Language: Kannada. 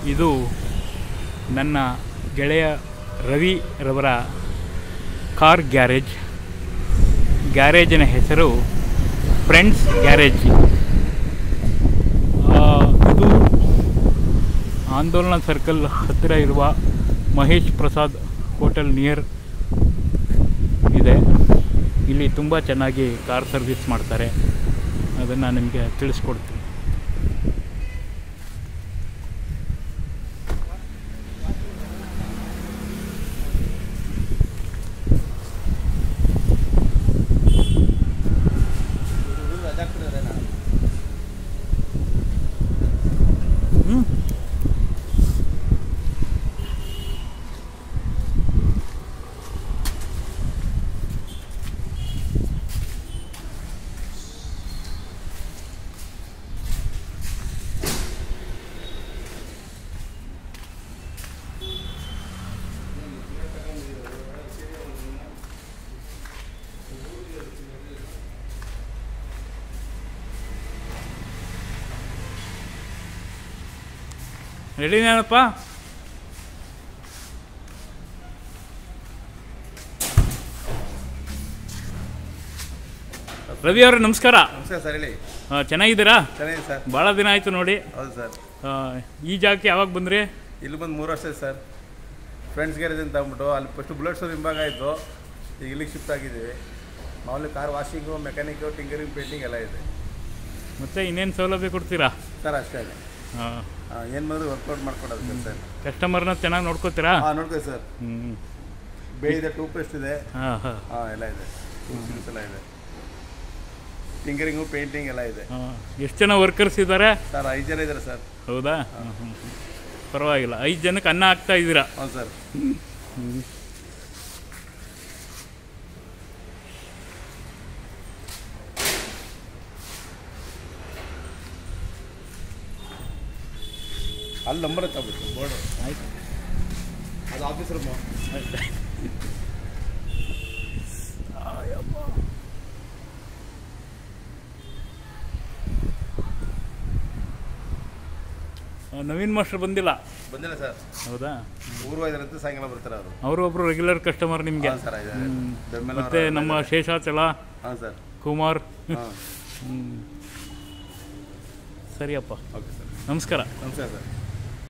ಇದು ನನ್ನ ಗೆಳೆಯ ರವಿ ರವರ ಕಾರ್ ಗ್ಯಾರೇಜ್ ಗ್ಯಾರೇಜಿನ ಹೆಸರು ಫ್ರೆಂಡ್ಸ್ ಗ್ಯಾರೇಜ್ ಆ, ಇದು ಆಂದೋಲನ ಸರ್ಕಲ್ ಹತ್ತಿರ ಇರುವ ಮಹೇಶ್ ಪ್ರಸಾದ್ ಹೋಟೆಲ್ ನಿಯರ್ ಇದೆ ಇಲ್ಲಿ ತುಂಬ ಚೆನ್ನಾಗಿ ಕಾರ್ ಸರ್ವಿಸ್ ಮಾಡ್ತಾರೆ ಅದನ್ನು ನಿಮಗೆ ತಿಳಿಸ್ಕೊಡ್ತೀನಿ ಹ್ಞೂ ರೆಡಿನೇನಪ್ಪ ರವಿ ಅವರೇ ನಮಸ್ಕಾರ ನಮಸ್ಕಾರ ಸರ್ ಹೇಳಿ ಆ, ಚೆನ್ನಾಗಿದ್ದೀರಾ ಚೆನ್ನಾಗಿದೆ ಸರ್ ಭಾಳ ದಿನ ಆಯಿತು ನೋಡಿ ಹೌದು ಸರ್ ಆ, ಈ ಜಾಗಕ್ಕೆ ಯಾವಾಗ ಬಂದ್ರಿ ಇಲ್ಲಿ ಬಂದು ಮೂರು ವರ್ಷ ಆಯ್ತು ಸರ್ ಫ್ರೆಂಡ್ಸ್ ಗ್ಯಾರೇಜ್ ಅಂತ ಅಂದ್ಬಿಟ್ಟು ಅಲ್ಲಿ ಫಸ್ಟ್ ಬುಲೆಟ್ ಶೋರ್ ಹಿಂಭಾಗ ಇತ್ತು ಈಗ ಇಲ್ಲಿಗೆ ಶಿಫ್ಟ್ ಆಗಿದ್ದೀವಿ ಮಾಮೂಲಿ car washing mechanic tinkering painting ಎಲ್ಲ ಇದೆ ಮತ್ತೆ ಇನ್ನೇನು ಸೌಲಭ್ಯ ಕೊಡ್ತೀರಾ ಸರ್ ಅಷ್ಟೇ ಏನು ಬಂದರೂ ವರ್ಕೌಟ್ ಮಾಡ್ಕೊಡೋದು ಸರ್ ಸರ್ ಕಸ್ಟಮರ್ನ ಚೆನ್ನಾಗಿ ನೋಡ್ಕೋತೀರಾ ಹಾಂ ನೋಡ್ಕೊಳ್ಳಿ ಸರ್ ಹ್ಞೂ ಬೇ ಇದೆ ಟೂತ್ ಪೇಸ್ಟ್ ಇದೆ ಹಾಂ ಹಾಂ ಹಾಂ ಎಲ್ಲ ಇದೆ ಟೂಲ್ಸ್ ಎಲ್ಲ ಇದೆ ಟಿಂಕರಿಂಗು ಪೇಂಟಿಂಗ್ ಎಲ್ಲ ಇದೆ ಹಾಂ ಎಷ್ಟು ಜನ ವರ್ಕರ್ಸ್ ಇದ್ದಾರೆ ಸರ್ ಐದು ಜನ ಇದ್ದಾರೆ ಸರ್ ಹೌದಾ ಹ್ಮ್, ಹ್ಮ್, ಹ್ಮ್. ಪರವಾಗಿಲ್ಲ ಐದು ಜನಕ್ಕೆ ಅನ್ನ ಹಾಕ್ತಾ ಇದ್ದೀರಾ ಹೌದು ಸರ್ ಅಲ್ಲಿ ನಂಬರ್ ತಗೋಬೇಕು ಬೋರ್ಡು ಆಯ್ತು ಅದು ಆಫೀಸರ್ ಆ, ನವೀನ್ ಮಾಸ್ಟರ್ ಬಂದಿಲ್ಲ ಬಂದಿಲ್ಲ ಸರ್ ಹೌದಾ ಊರು ಹೋಯ್ದಾರಂತ ಸಾಯಂಕಾಲ ಬರ್ತಾರೆ ಅವರು ಅವರು ಒಬ್ರು ರೆಗ್ಯುಲರ್ ಕಸ್ಟಮರ್ ನಿಮಗೆ ಹಾಂ ಸರ್ ಇದ್ದಾರೆ ಬೆಮ್ಮೆಲ್ಲ ಮತ್ತೆ ನಮ್ಮ ಶೇಷಾಚಲ ಹಾಂ ಸರ್ ಕುಮಾರ್ ಹಾಂ ಹ್ಮ್. ಸರಿಯಪ್ಪ ಓಕೆ ಸರ್ ನಮಸ್ಕಾರ ನಮಸ್ಕಾರ ಸರ್